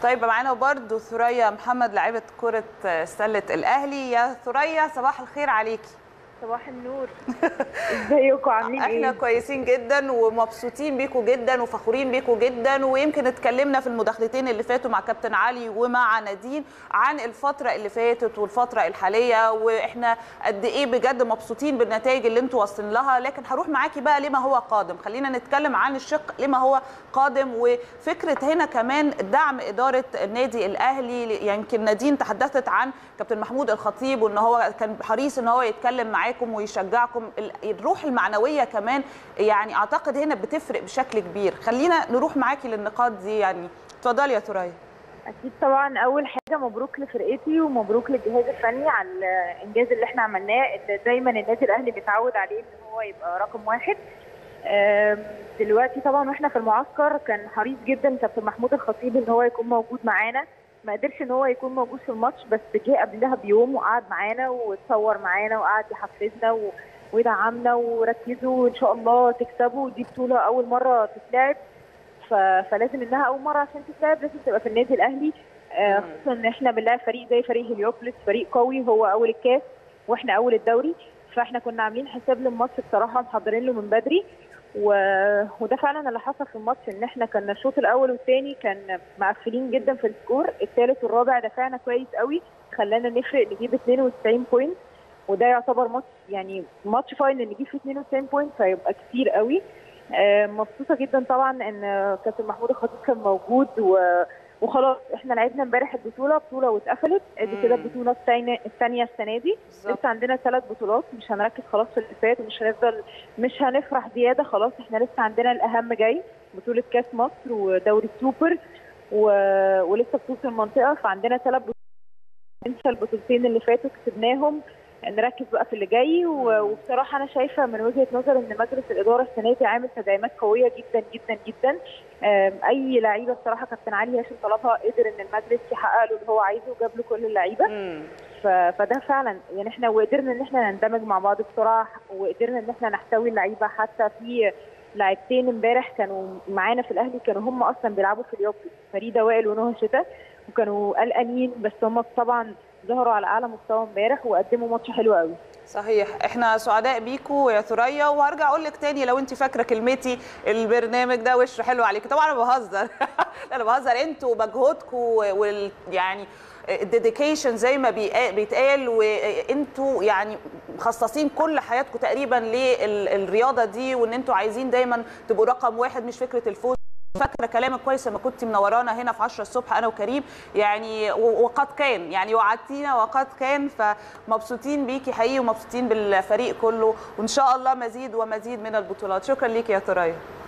طيب معانا برضو ثريا محمد لاعبه كره سله الاهلي يا ثريا صباح الخير عليكي صباح النور ازيكم عاملين ايه احنا كويسين جدا ومبسوطين بيكم جدا وفخورين بيكم جدا ويمكن اتكلمنا في المداخلتين اللي فاتوا مع كابتن علي ومع نادين عن الفتره اللي فاتت والفتره الحاليه واحنا قد ايه بجد مبسوطين بالنتائج اللي انتوا واصلين لها لكن هروح معاكي بقى لما هو قادم خلينا نتكلم عن الشق لما هو قادم وفكره هنا كمان دعم اداره النادي الاهلي يمكن نادين تحدثت عن كابتن محمود الخطيب وان هو كان حريص ان هو يتكلم معاكم ويشجعكم الروح المعنويه كمان يعني اعتقد هنا بتفرق بشكل كبير خلينا نروح معاكي للنقاط دي يعني اتفضلي يا ثريا اكيد طبعا اول حاجه مبروك لفرقتي ومبروك للجهاز الفني على الانجاز اللي احنا عملناه اللي دايما النادي الاهلي بيتعود عليه ان هو يبقى رقم واحد دلوقتي طبعا واحنا في المعسكر كان حريص جدا كابتن محمود الخطيب ان هو يكون موجود معانا ما قدرش ان هو يكون موجود في الماتش بس جه قبلها بيوم وقعد معانا واتصور معانا وقعد يحفزنا و... ودعمنا وركزوا ان شاء الله تكسبوا دي بطوله اول مره تتلعب ف... فلازم انها اول مره عشان تتلعب لازم تبقى في النادي الاهلي آه خصوصا ان احنا بنلعب فريق زي فريق هليوبلس فريق قوي هو اول الكاس واحنا اول الدوري فاحنا كنا عاملين حساب للماتش بصراحه محضرين له من بدري و... وده فعلا اللي حصل في الماتش ان احنا كنا الشوط الاول والثاني كان مقفلين جدا في السكور الثالث والرابع دفعنا كويس قوي خلانا نفرق نجيب 92 بوينت وده يعتبر ماتش يعني ماتش فاينل نجيب فيه 92 بوينت فيبقى كتير قوي آه مبسوطه جدا طبعا ان كابتن محمود الخطيب كان موجود و... وخلاص احنا لعبنا امبارح البطوله بطوله واتقفلت ادي كده البطوله الثانيه الثانيه السنه دي بالزبط. لسه عندنا ثلاث بطولات مش هنركز خلاص في اللي فات ومش هنفضل مش هنفرح زياده خلاص احنا لسه عندنا الاهم جاي بطوله كاس مصر ودوري السوبر و... ولسه بطوله المنطقه فعندنا ثلاث بطولات ننسى البطولتين اللي فاتوا كسبناهم نركز بقى في اللي جاي وبصراحه انا شايفه من وجهه نظر ان مجلس الاداره السنه دي عامل تدعيمات قويه جدا جدا جدا اي لعيبه بصراحه كابتن علي هاشم طلبها قدر ان المجلس يحقق له اللي هو عايزه وجاب له كل اللعيبه فده فعلا يعني احنا وقدرنا ان احنا نندمج مع بعض بسرعه وقدرنا ان احنا نحتوي اللعيبه حتى في لاعبتين امبارح كانوا معانا في الاهلي كانوا هم اصلا بيلعبوا في اليوبي فريده وائل ونهى شتاء وكانوا قلقانين بس هم طبعا ظهروا على اعلى مستوى امبارح وقدموا ماتش حلو قوي صحيح احنا سعداء بيكوا يا ثريا وهرجع اقول لك تاني لو انت فاكره كلمتي البرنامج ده وش حلو عليكي طبعا انا بهزر انا بهزر انتوا مجهودكم وال يعني الديديكيشن زي ما بيتقال وانتوا يعني مخصصين كل حياتكم تقريبا للرياضه دي وان انتوا عايزين دايما تبقوا رقم واحد مش فكره الفوز فاكره كلامك كويس لما كنت منورانا هنا في 10 الصبح انا وكريم يعني وقد كان يعني وعدتينا وقد كان فمبسوطين بيكي حقيقي ومبسوطين بالفريق كله وان شاء الله مزيد ومزيد من البطولات شكرا ليكي يا ثريا